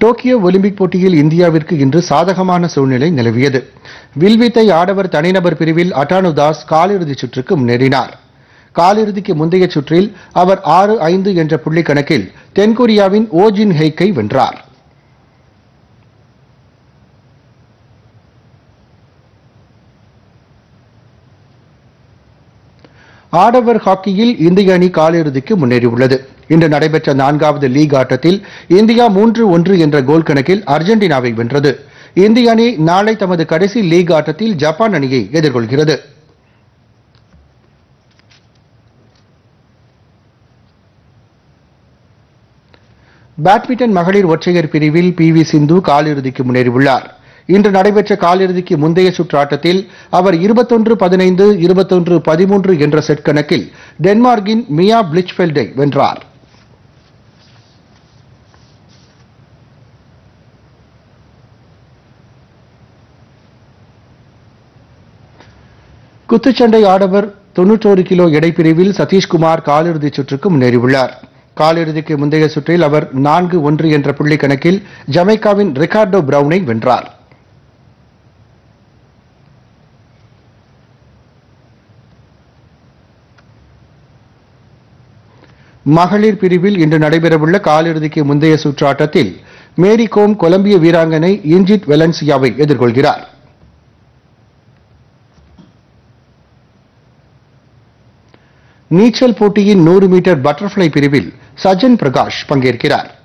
Tokyo Olympic போட்டியில் இந்தியாவிற்கு இன்று சாதகமான சூழ்நிலை நிலவியது வில்வித்தை ஆடவர் தனிநபர் பிரிவில் அட்டானு தாஸ் காலிறுதிச் சுற்றுக்கு முன்னேறினார் காலிறுதிக்கு முந்தைய சுற்றில் அவர் ஆறு ஐந்து என்ற புள்ளி கணக்கில் தென்கொரியாவின் ஓஜின் ஹெய்க்கை வென்றார் ஆடவர் ஹாக்கியில் இந்திய அணி காலிறுதிக்கு முன்னேறியுள்ளது இன்று நடைபெற்ற நான்காவது லீக் ஆட்டத்தில் இந்தியா மூன்று ஒன்று என்ற கோல் கணக்கில் அர்ஜென்டினாவை வென்றது இந்திய அணி நாளை தமது கடைசி லீக் ஆட்டத்தில் ஜப்பான் அணியை எதிர்கொள்கிறது பேட்மிண்டன் மகளிர் ஒற்றையர் பிரிவில் பி வி சிந்து காலிறுதிக்கு முன்னேறியுள்ளார் இன்று நடைபெற்ற காலிறுதிக்கு முந்தைய சுற்று ஆட்டத்தில் அவர் இருபத்தொன்று பதினைந்து இருபத்தொன்று பதிமூன்று என்ற செட் கணக்கில் டென்மார்க்கின் மியா பிளிச்ஃபெல்டை வென்றார் குத்துச்சண்டை ஆடவர் தொன்னூற்றோரு கிலோ எடைப்பிரிவில் சதீஷ்குமார் காலிறுதிச் சுற்றுக்கு முன்னேறியுள்ளார் காலிறுதிக்கு முந்தைய சுற்றில் அவர் நான்கு ஒன்று என்ற புள்ளி கணக்கில் ஜமைக்காவின் ரிகார்டோ பிரவுனை வென்றார் மகளிர் பிரிவில் இன்று நடைபெறவுள்ள காலிறுதிக்கு முந்தைய சுற்று ஆட்டத்தில் மேரி கோம் கொலம்பிய வீராங்கனை இன்ஜிட் வெலன்சியாவை எதிர்கொள்கிறார் நீச்சல் போட்டியின் நூறு மீட்டர் பட்டர்ஃப்ளை பிரிவில் சஜன் பிரகாஷ் பங்கேற்கிறார்